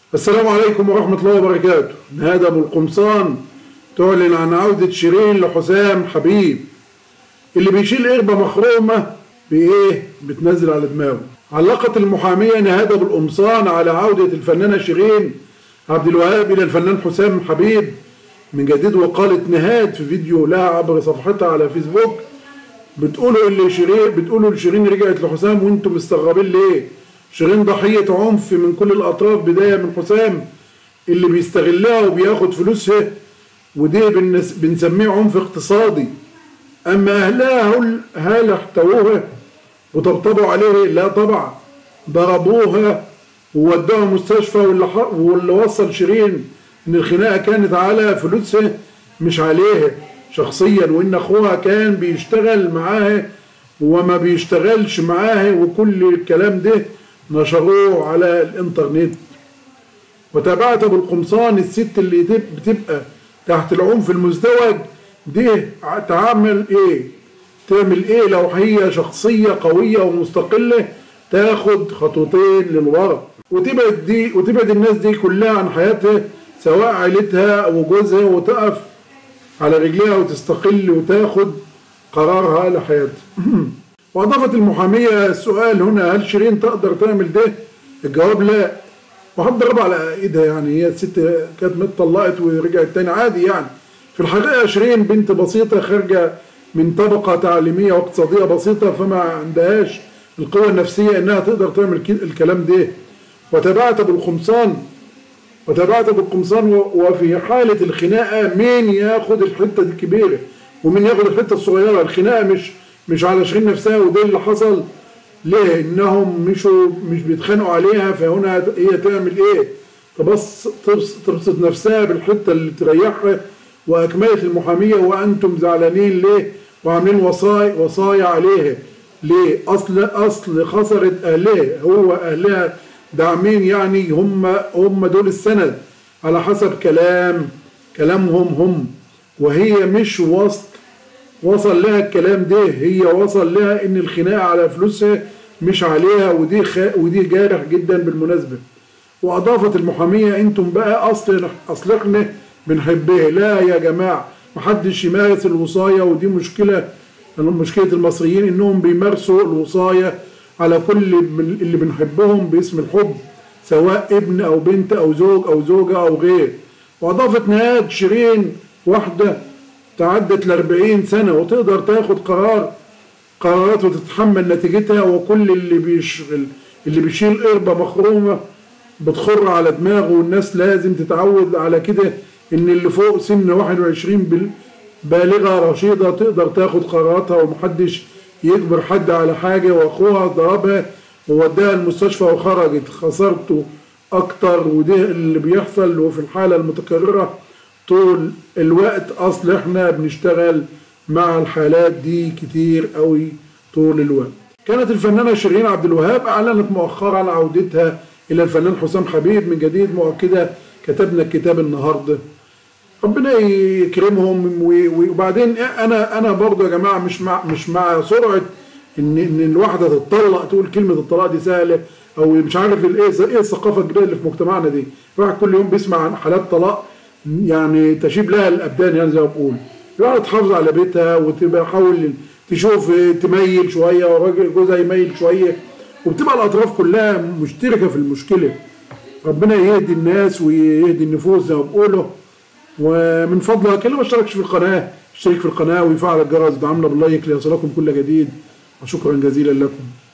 السلام عليكم ورحمة الله وبركاته نادى أبو القمصان تعلن عن عودة شيرين لحسام حبيب اللي بيشيل قربة مخرومة بإيه بتنزل على دماغه علقت المحامية نهاد أبو القمصان على عودة الفنانة شيرين عبد الوهاب إلى الفنان حسام حبيب من جديد وقالت نهاد في فيديو لها عبر صفحتها على فيسبوك بتقولوا اللي شيرين بتقولوا لشيرين رجعت لحسام وانتم مستغربين ليه؟ شيرين ضحية عنف من كل الأطراف بداية من حسام اللي بيستغلها وبياخد فلوسها ودي بنس- بنسميه عنف اقتصادي أما أهلها هل, هل احتووها وطبطبوا عليه لا طبعا ضربوها وودوها مستشفى واللي, ح- واللي وصل شيرين ان الخناقه كانت على فلوسها مش عليها شخصيا وان اخوها كان بيشتغل معاها وما بيشتغلش معاها وكل الكلام ده نشروه على الانترنت وتابعت ابو القمصان الست اللي تب- بتبقى تحت العنف المزدوج دي ع- تعمل ايه تعمل ايه لو هي شخصية قوية ومستقلة تاخد خطوتين للورا وتبعد دي وتبعد الناس دي كلها عن حياتها سواء عيلتها او جوزها وتقف على رجليها وتستقل وتاخد قرارها لحياتها واضافت المحامية السؤال هنا هل شيرين تقدر تعمل ده الجواب لا وحد ضرب على ايدها يعني هي الست كانت متطلقت ورجعت تاني عادي يعني في الحقيقة شيرين بنت بسيطة خارجة من طبقة تعليمية واقتصادية بسيطة فما عندهاش القوة النفسية انها تقدر تعمل كي- الكلام ده وتابعت ابو القمصان وتابعت ابو القمصان و- وفي حالة الخناقة مين ياخد الحتة دي الكبيرة ومين ياخد الحتة الصغيرة الخناقة مش مش على شيرين نفسها وده اللي حصل ليه انهم مشوا مش بيتخانقوا عليها فهنا هي تعمل ايه تبص تبص- تبسط نفسها بالحته اللي تريحها واكملت المحاميه وانتم زعلانين ليه وعاملين وصايا وصايا عليها ليه اصل اصل خسرت اهلها هو اهلها داعمين يعني هم هم دول السند على حسب كلام كلامهم هم وهي مش وسط وصل لها الكلام ده هي وصل لها ان الخناقه على فلوسها مش عليها ودي خ... ودي جارح جدا بالمناسبه واضافت المحاميه انتم بقى اصل اصل احنا بنحبها لا يا جماعه محدش يمارس الوصايه ودي مشكله مشكله المصريين انهم بيمارسوا الوصايه على كل من اللي بنحبهم باسم الحب سواء ابن او بنت او زوج او زوجه او غير واضافت نهاد شيرين واحده تعدت ل 40 سنه وتقدر تاخد قرار قرارات وتتحمل نتيجتها وكل اللي بيشغل اللي بيشيل قربة مخرومة بتخر على دماغه والناس لازم تتعود على كده ان اللي فوق سن 21 بال- بالغة رشيدة تقدر تاخد قراراتها ومحدش يجبر حد على حاجة واخوها ضربها ووداها المستشفى وخرجت خسرته اكتر وده اللي بيحصل وفي الحالة المتكررة طول الوقت اصل احنا بنشتغل مع الحالات دي كتير قوي طول الوقت كانت الفنانة شيرين عبد الوهاب اعلنت مؤخرا عن عودتها الى الفنان حسام حبيب من جديد مؤكدة كتبنا الكتاب النهارده ربنا يكرمهم و- و- وبعدين انا انا برضه يا جماعه مش مع مش مع سرعه ان ان الواحده تتطلق تقول كلمه الطلاق دي سهله او مش عارف الايه ايه الثقافه الجديده اللي في مجتمعنا دي الواحد كل يوم بيسمع عن حالات طلاق يعني تشيب لها الابدان يعني زي ما بقول الواحد تحافظ على بيتها وتبقى حاول تشوف تميل شويه وراجل جوزها يميل شويه وبتبقى الاطراف كلها مشتركه في المشكله ربنا يهدي الناس ويهدي النفوس زي ما بيقولوا ومن فضلك اللي ما اشتركش في القناه اشترك في القناه ويفعل الجرس دعمنا باللايك ليصلكم كل جديد وشكرا جزيلا لكم